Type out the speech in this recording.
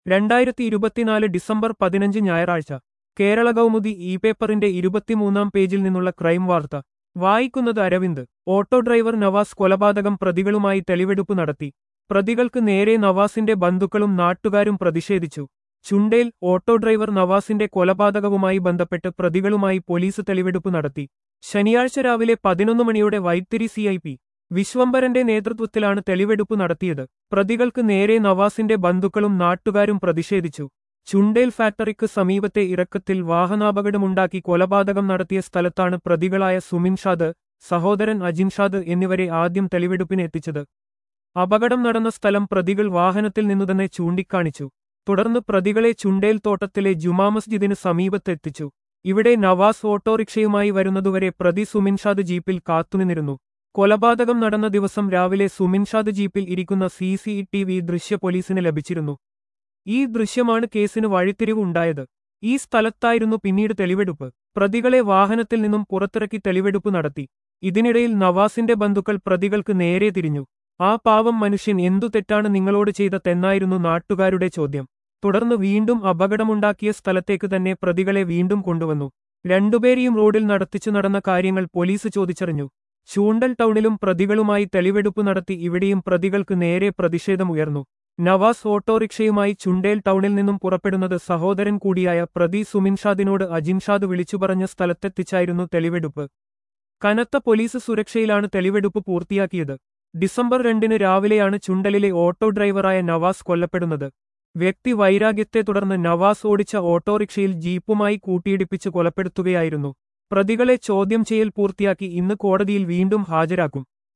രണ്ടായിരത്തി ഇരുപത്തിനാല് ഡിസംബർ പതിനഞ്ച് ഞായറാഴ്ച കേരള കൗമുദി ഇ പേപ്പറിന്റെ ഇരുപത്തിമൂന്നാം പേജിൽ നിന്നുള്ള ക്രൈം വാർത്ത വായിക്കുന്നത് അരവിന്ദ് ഓട്ടോ ഡ്രൈവർ നവാസ് കൊലപാതകം പ്രതികളുമായി തെളിവെടുപ്പ് നടത്തി പ്രതികൾക്ക് നേരെ നവാസിന്റെ ബന്ധുക്കളും നാട്ടുകാരും പ്രതിഷേധിച്ചു ചുണ്ടേൽ ഓട്ടോ ഡ്രൈവർ നവാസിന്റെ കൊലപാതകവുമായി ബന്ധപ്പെട്ട് പ്രതികളുമായി പോലീസ് തെളിവെടുപ്പ് നടത്തി ശനിയാഴ്ച രാവിലെ പതിനൊന്ന് മണിയോടെ വൈത്തിരി സി ഐ പി വിശ്വംഭരന്റെ നേതൃത്വത്തിലാണ് തെളിവെടുപ്പ് നടത്തിയത് പ്രതികൾക്ക് നേരെ നവാസിന്റെ ബന്ധുക്കളും നാട്ടുകാരും പ്രതിഷേധിച്ചു ചുണ്ടേൽ ഫാക്ടറിക്ക് സമീപത്തെ ഇറക്കത്തിൽ വാഹനാപകടമുണ്ടാക്കി കൊലപാതകം നടത്തിയ സ്ഥലത്താണ് പ്രതികളായ സുമിൻഷാദ് സഹോദരൻ അജിൻഷാദ് എന്നിവരെ ആദ്യം തെളിവെടുപ്പിന് എത്തിച്ചത് അപകടം നടന്ന സ്ഥലം പ്രതികൾ വാഹനത്തിൽ നിന്നുതന്നെ ചൂണ്ടിക്കാണിച്ചു തുടർന്ന് പ്രതികളെ ചുണ്ടേൽ തോട്ടത്തിലെ ജുമാ മസ്ജിദിന് സമീപത്തെത്തിച്ചു ഇവിടെ നവാസ് ഓട്ടോറിക്ഷയുമായി വരുന്നതുവരെ പ്രതി സുമിൻഷാദ് ജീപ്പിൽ കാത്തുനിന്നിരുന്നു കൊലപാതകം നടന്ന ദിവസം രാവിലെ സുമിൻഷാദ് ജീപ്പിൽ ഇരിക്കുന്ന സി സി ടി വി ദൃശ്യ പോലീസിന് ലഭിച്ചിരുന്നു ഈ ദൃശ്യമാണ് കേസിന് വഴിത്തിരിവ് ഉണ്ടായത് ഈ സ്ഥലത്തായിരുന്നു പിന്നീട് തെളിവെടുപ്പ് പ്രതികളെ വാഹനത്തിൽ നിന്നും പുറത്തിറക്കി തെളിവെടുപ്പ് നടത്തി ഇതിനിടയിൽ നവാസിന്റെ ബന്ധുക്കൾ പ്രതികൾക്ക് നേരെ തിരിഞ്ഞു ആ പാവം മനുഷ്യൻ എന്തു തെറ്റാണ് നിങ്ങളോട് ചെയ്തതെന്നായിരുന്നു നാട്ടുകാരുടെ ചോദ്യം തുടർന്ന് വീണ്ടും അപകടമുണ്ടാക്കിയ സ്ഥലത്തേക്ക് തന്നെ പ്രതികളെ വീണ്ടും കൊണ്ടുവന്നു രണ്ടുപേരെയും റോഡിൽ നടത്തിച്ചു നടന്ന കാര്യങ്ങൾ പോലീസ് ചോദിച്ചറിഞ്ഞു ചൂണ്ടൽ ടൗണിലും പ്രതികളുമായി തെളിവെടുപ്പ് നടത്തി ഇവിടെയും പ്രതികൾക്ക് നേരെ പ്രതിഷേധമുയർന്നു നവാസ് ഓട്ടോറിക്ഷയുമായി ചുണ്ടേൽ ടൗണിൽ നിന്നും പുറപ്പെടുന്നത് സഹോദരൻ കൂടിയായ പ്രതി സുമിൻഷാദിനോട് അജിൻഷാദ് വിളിച്ചുപറഞ്ഞ സ്ഥലത്തെത്തിച്ചായിരുന്നു തെളിവെടുപ്പ് കനത്ത പോലീസ് സുരക്ഷയിലാണ് തെളിവെടുപ്പ് പൂർത്തിയാക്കിയത് ഡിസംബർ രണ്ടിന് രാവിലെയാണ് ചുണ്ടലിലെ ഓട്ടോ ഡ്രൈവറായ നവാസ് കൊല്ലപ്പെടുന്നത് വ്യക്തി വൈരാഗ്യത്തെ തുടർന്ന് നവാസ് ഓടിച്ച ഓട്ടോറിക്ഷയിൽ ജീപ്പുമായി കൂട്ടിയിടിപ്പിച്ച് കൊലപ്പെടുത്തുകയായിരുന്നു പ്രതികളെ ചോദ്യം ചെയ്യൽ പൂർത്തിയാക്കി ഇന്ന് കോടതിയിൽ വീണ്ടും ഹാജരാക്കും